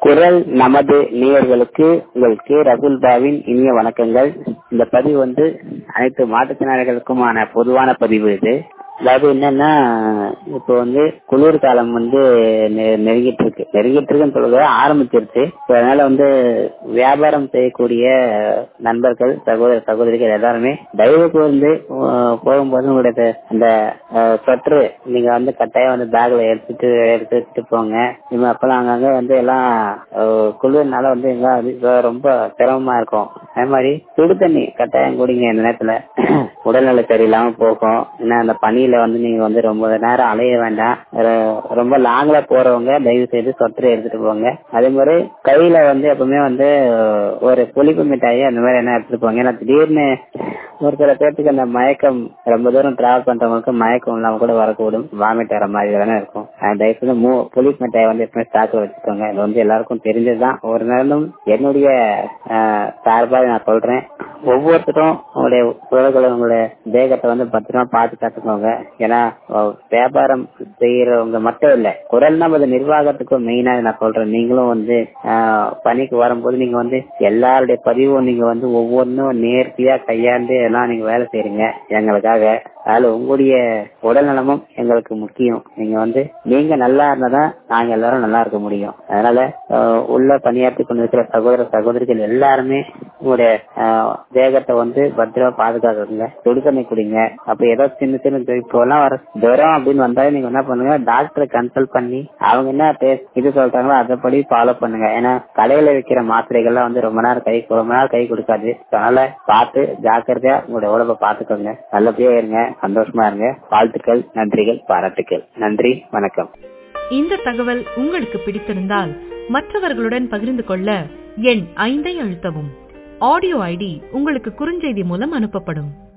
குரல் நமது நேயர்களுக்கு உங்கள் கே ரகுல்பாவின் இனிய வணக்கங்கள் இந்த பதிவு வந்து அனைத்து மாற்றுத்திறனாளிகளுக்குமான பொதுவான பதிவு இது அதாவது என்னன்னா இப்போ வந்து குளிர் காலம் வந்து நெ- நெருங்கிட்டு இருக்கு நெருங்கிட்டு இருக்குன்னு சொல்றது ஆரம்பிச்சிருச்சு So, அதனால வந்து வியாபாரம் செய்யக்கூடிய நண்பர்கள் சகோதர சகோதரிகள் எல்லாருமே தயவு கூர்ந்து அஹ், போகும்போது உங்களுடைய அந்த சொற்று நீங்க வந்து கட்டாயம் வந்து பேக்ல எடுத்துட்டு எடுத்து வச்சுட்டு போங்க இவங்க அப்பெல்லாம் அங்கங்க வந்து எல்லாம் அஹ், குளிர்னால வந்து எல்லாம் வந்து இப்ப ரொம்ப சிரமமா இருக்கும் அதே மாதிரி சுடு தண்ணி கட்டாயம் குடிங்க இந்த நேரத்துல உடல்நல சரியில்லாம போகும் ஏன்னா அந்த பனியில வந்து நீங்க வந்து ரொம்ப நேரம் அலைய வேண்டாம் ரொ- ரொம்ப லாங்ல போறவங்க தயவு செய்து சொட்டரை எடுத்துட்டு போங்க அதே மாதிரி கையில வந்து எப்பவுமே வந்து ஒரு புளிப்பு மிட்டாயி அந்த மாதிரி என்ன எடுத்துட்டு போங்க ஏன்னா திடீர்னு ஒரு சில பேர்த்துக்கு அந்த மயக்கம் ரொம்ப தூரம் டிராவல் பண்றவங்களுக்கு மயக்கம் இல்லாம கூட வரக்கூடும் வாமிட் வர மாதிரி தானே இருக்கும் அஹ் தயவு செய்து மூ புளிப்பு மிட்டாய் வந்து எப்பவுமே ஸ்டாக்ல வச்சுக்கோங்க இது வந்து எல்லாருக்கும் தெரிஞ்சதுதான் ஒரு நேரம் என்னுடைய அஹ், சார்பாக நான் சொல்றேன் ஒவ்வொருத்தரும் உங்களுடைய உறவுகளை உங்களுடைய தேகத்தை வந்து பத்திரமா பார்த்து கத்துக்கோங்க ஏன்னா அஹ், வியாபாரம் செய்யறவங்க மட்டும் இல்ல குரல் நமது நிர்வாகத்துக்கும் மெயினா நான் சொல்றேன் நீங்களும் வந்து அஹ், பணிக்கு வரும்போது நீங்க வந்து எல்லாருடைய பதிவும் நீங்க வந்து ஒவ்வொன்றும் நேர்த்தியா கையாண்டு எல்லாம் நீங்க வேலை செய்றீங்க எங்களுக்காக அதுல உங்களுடைய உடல் நலமும் எங்களுக்கு முக்கியம் நீங்க வந்து நீங்க நல்லா இருந்தாதான் நாங்க எல்லாரும் நல்லா இருக்க முடியும் அதனால அஹ், உள்ள பணியாற்றி கொண்டிருக்கிற சகோதர சகோதரிகள் எல்லாருமே உங்களுடைய அஹ், தேகத்தை வந்து பத்திரமா பாதுகாத்துங்க சுடுதண்ணி குடிங்க அப்ப ஏதோ சின்ன சின்ன இப்போ எல்லாம் வர ஜுரம் அப்படின்னு வந்தாலும் நீங்க என்ன பண்ணுங்க டாக்டரை கன்சல்ட் பண்ணி அவங்க என்ன டேஸ்ட் இது சொல்றாங்களோ அதைப்படி ஃபாலோ பண்ணுங்க ஏன்னா கடையில விற்கிற மாத்திரைகள்லாம் வந்து ரொம்ப நேரம் கை ரொம்ப நேரம் கை கொடுக்காது அதனால பார்த்து ஜாக்கிரதையா உங்களுடைய உடம்ப பாத்துக்கோங்க நல்லபடியா இருங்க சந்தோஷமா இருங்க வாழ்த்துக்கள் நன்றிகள் பாராட்டுக்கள் நன்றி வணக்கம் இந்த தகவல் உங்களுக்கு பிடித்திருந்தால் மற்றவர்களுடன் பகிர்ந்து கொள்ள எண் ஐந்தை அழுத்தவும் ஆடியோ ஐடி உங்களுக்கு குறுஞ்செய்தி மூலம் அனுப்பப்படும்